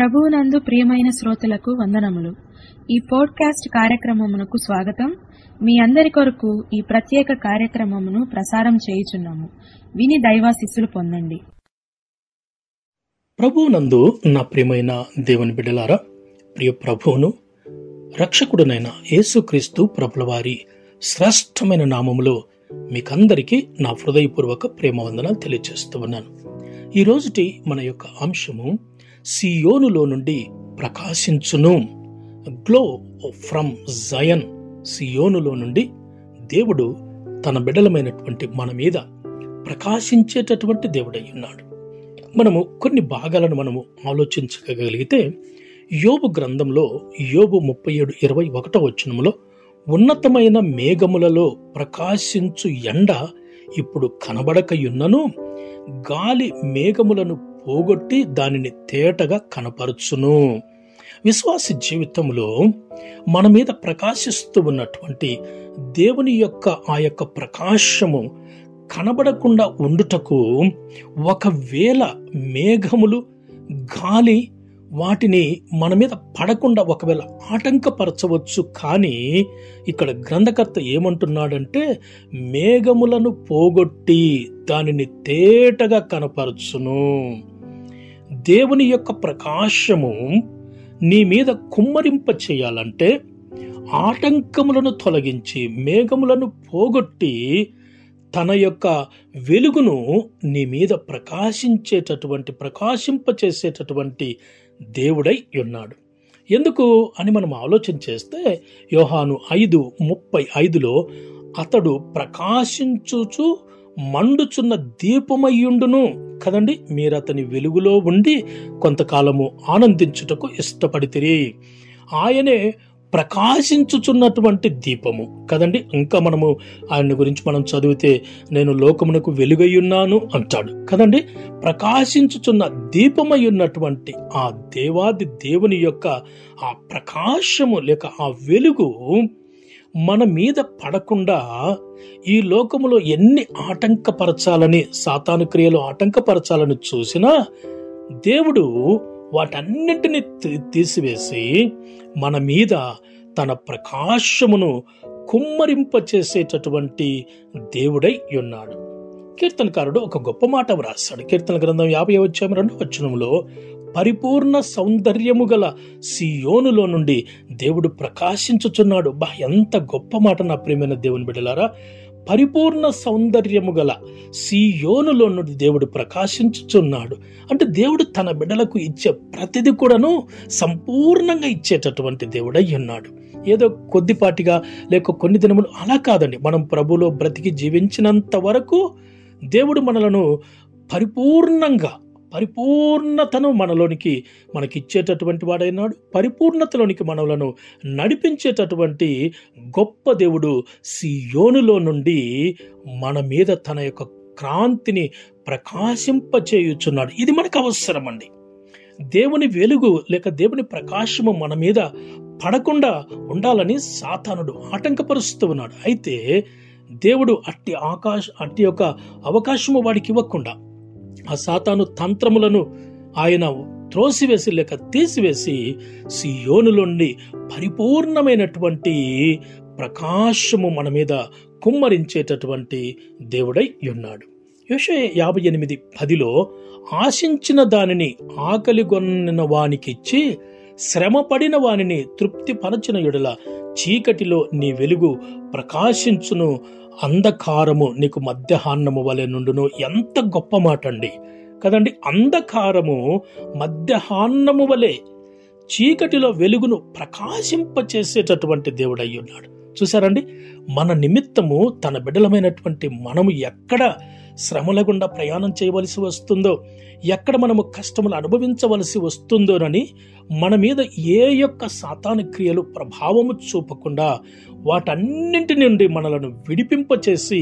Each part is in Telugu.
ప్రభువునందు ప్రియమైన శ్రోతలకు వందనములు ఈ పోడ్కాస్ట్ కార్యక్రమమునకు స్వాగతం మీ అందరి కొరకు ఈ ప్రత్యేక కార్యక్రమమును ప్రసారం చేయుచున్నాము విని దైవాశిస్సులు పొందండి ప్రభువునందు నా ప్రియమైన దేవుని బిడ్డలారా ప్రియ ప్రభువును రక్షకుడునైన యేసుక్రీస్తు ప్రభుల వారి శ్రేష్టమైన నామములో మీకందరికీ నా హృదయపూర్వక ప్రేమ వందనాలు తెలియజేస్తూ ఉన్నాను ఈ రోజుటి మన యొక్క అంశము సియోనులో నుండి ప్రకాశించును గ్లో ఫ్రమ్ జయన్ సియోనులో నుండి దేవుడు తన బిడ్డలమైనటువంటి మన మీద ప్రకాశించేటటువంటి దేవుడై ఉన్నాడు మనము కొన్ని భాగాలను మనము ఆలోచించగలిగితే యోబు గ్రంథంలో యోబు ముప్పై ఏడు ఇరవై ఒకటో వచనములో ఉన్నతమైన మేఘములలో ప్రకాశించు ఎండ ఇప్పుడు కనబడకయున్నను గాలి మేఘములను పోగొట్టి దానిని తేటగా కనపరుచును విశ్వాస జీవితంలో మన మీద ప్రకాశిస్తూ ఉన్నటువంటి దేవుని యొక్క ఆ యొక్క ప్రకాశము కనబడకుండా ఉండుటకు ఒకవేళ మేఘములు గాలి వాటిని మన మీద పడకుండా ఒకవేళ ఆటంకపరచవచ్చు కానీ ఇక్కడ గ్రంథకర్త ఏమంటున్నాడంటే మేఘములను పోగొట్టి దానిని తేటగా కనపరచును దేవుని యొక్క ప్రకాశము నీ మీద కుమ్మరింప చేయాలంటే ఆటంకములను తొలగించి మేఘములను పోగొట్టి తన యొక్క వెలుగును నీ మీద ప్రకాశించేటటువంటి ప్రకాశింపచేసేటటువంటి దేవుడై ఉన్నాడు ఎందుకు అని మనం ఆలోచన చేస్తే యోహాను ఐదు ముప్పై ఐదులో అతడు ప్రకాశించుచు మండుచున్న దీపమయ్యుండును కదండి మీరు అతని వెలుగులో ఉండి కొంతకాలము ఆనందించుటకు ఇష్టపడితిరి ఆయనే ప్రకాశించుచున్నటువంటి దీపము కదండి ఇంకా మనము ఆయన గురించి మనం చదివితే నేను లోకమునకు వెలుగయ్యున్నాను అంటాడు కదండి ప్రకాశించుచున్న దీపమై ఉన్నటువంటి ఆ దేవాది దేవుని యొక్క ఆ ప్రకాశము లేక ఆ వెలుగు మన మీద పడకుండా ఈ లోకములో ఎన్ని ఆటంకపరచాలని సాతాను క్రియలు ఆటంకపరచాలని చూసినా దేవుడు వాటన్నిటిని తీ- తీసివేసి మన మీద తన ప్రకాశమును కుమ్మరింపచేసేటటువంటి దేవుడై ఉన్నాడు కీర్తనకారుడు ఒక గొప్ప మాట వ్రాస్తాడు కీర్తన గ్రంథం యాభై వచ్చాము రెండు వచనంలో పరిపూర్ణ సౌందర్యము గల సియోనులో నుండి దేవుడు ప్రకాశించుచున్నాడు బా ఎంత గొప్ప మాట నా ప్రియమైన దేవుని బిడ్డలారా పరిపూర్ణ సౌందర్యము గల సియోనులో నుండి దేవుడు ప్రకాశించుచున్నాడు అంటే దేవుడు తన బిడ్డలకు ఇచ్చే ప్రతిది కూడాను సంపూర్ణంగా ఇచ్చేటటువంటి దేవుడై ఉన్నాడు ఏదో కొద్దిపాటిగా లేక కొన్ని దినములు అలా కాదండి మనం ప్రభులో బ్రతికి జీవించినంత వరకు దేవుడు మనలను పరిపూర్ణంగా పరిపూర్ణతను మనలోనికి మనకిచ్చేటటువంటి వాడైనాడు పరిపూర్ణతలోనికి మనలను నడిపించేటటువంటి గొప్ప దేవుడు సియోనులో నుండి మన మీద తన యొక్క క్రాంతిని ప్రకాశింపచేయుచున్నాడు ఇది మనకు అవసరం అండి దేవుని వెలుగు లేక దేవుని ప్రకాశము మన మీద పడకుండా ఉండాలని సాతానుడు ఆటంకపరుస్తూ ఉన్నాడు అయితే దేవుడు అట్టి ఆకాశ అట్టి యొక్క అవకాశము వాడికి ఇవ్వకుండా ఆ సాతాను తంత్రములను ఆయన త్రోసివేసి లేక తీసివేసి సియోనులోండి పరిపూర్ణమైనటువంటి ప్రకాశము మన మీద కుమ్మరించేటటువంటి దేవుడై ఉన్నాడు యోషే యాభై ఎనిమిది పదిలో ఆశించిన దానిని ఆకలిగొన్న వానికిచ్చి శ్రమపడిన వానిని తృప్తిపరచిన ఎడల చీకటిలో నీ వెలుగు ప్రకాశించును అంధకారము నీకు మధ్యాహ్నము వలె నుండును ఎంత గొప్ప మాట అండి కదండి అంధకారము మధ్యాహ్నము వలె చీకటిలో వెలుగును ప్రకాశింపచేసేటటువంటి దేవుడై ఉన్నాడు చూసారండి మన నిమిత్తము తన బిడ్డలమైనటువంటి మనము ఎక్కడ శ్రమల గుండా ప్రయాణం చేయవలసి వస్తుందో ఎక్కడ మనము కష్టములు అనుభవించవలసి వస్తుందోనని మన మీద ఏ యొక్క సాతాను క్రియలు ప్రభావము చూపకుండా వాటన్నింటి నుండి మనలను విడిపింపచేసి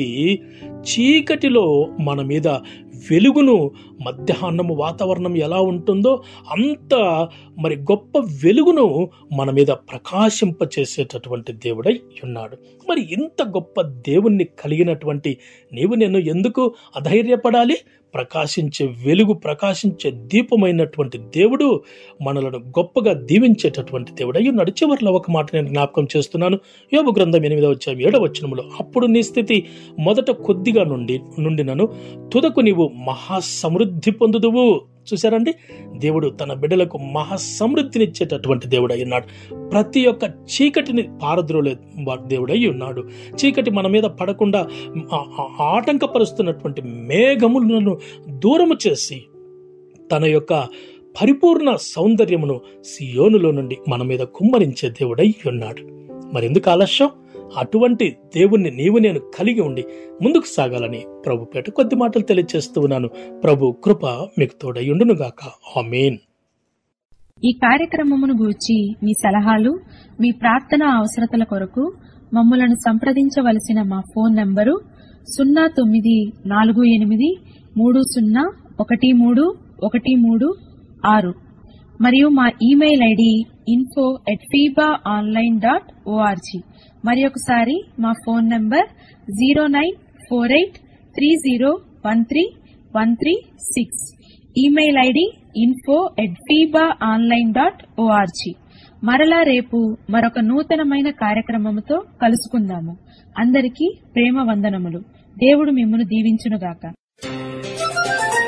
చీకటిలో మన మీద వెలుగును మధ్యాహ్నము వాతావరణం ఎలా ఉంటుందో అంత మరి గొప్ప వెలుగును మన మీద ప్రకాశింపచేసేటటువంటి దేవుడై ఉన్నాడు మరి ఇంత గొప్ప దేవుణ్ణి కలిగినటువంటి నీవు నేను ఎందుకు అధైర్యపడాలి ప్రకాశించే వెలుగు ప్రకాశించే దీపమైనటువంటి దేవుడు మనలను గొప్పగా దీవించేటటువంటి దేవుడు అయ్యో నడిచేవారిలో ఒక మాట నేను జ్ఞాపకం చేస్తున్నాను యోగ గ్రంథం ఎనిమిదవ వచ్చాము ఏడవ వచనములో అప్పుడు నీ స్థితి మొదట కొద్దిగా నుండి నుండినను తుదకు నీవు మహా సమృద్ధి పొందుదువు చూశారండి దేవుడు తన బిడ్డలకు మహా సమృద్ధినిచ్చేటటువంటి దేవుడు అయి ఉన్నాడు ప్రతి ఒక్క చీకటిని పారద్రోలే దేవుడై ఉన్నాడు చీకటి మన మీద పడకుండా ఆ- ఆ- ఆటంకపరుస్తున్నటువంటి మేఘములను దూరము చేసి తన యొక్క పరిపూర్ణ సౌందర్యమును సియోనులో నుండి మన మీద కుమ్మరించే దేవుడై ఉన్నాడు మరెందుకు ఆలస్యం అటువంటి దేవుణ్ణి నీవు నేను కలిగి ఉండి ముందుకు సాగాలని ప్రభు పేట కొద్ది మాటలు తెలియజేస్తూ ఉన్నాను ప్రభు కృప మీకు తోడయుండును గాక ఆమేన్ ఈ కార్యక్రమమును గూర్చి మీ సలహాలు మీ ప్రార్థన అవసరతల కొరకు మమ్మలను సంప్రదించవలసిన మా ఫోన్ నంబరు సున్నా తొమ్మిది నాలుగు ఎనిమిది మూడు సున్నా ఒకటి మూడు ఒకటి మూడు ఆరు మరియు మా email ID info at Fiba online dot O R G మరి ఒకసారి మా phone number zero nine four eight three zero one three one three six email ID info at Fiba online dot O R G మరలా రేపు మరొక నూతనమైన కార్యక్రమముతో కలుసుకుందాము అందరికీ ప్రేమ వందనములు దేవుడు మిమ్మను దీవించునుగాక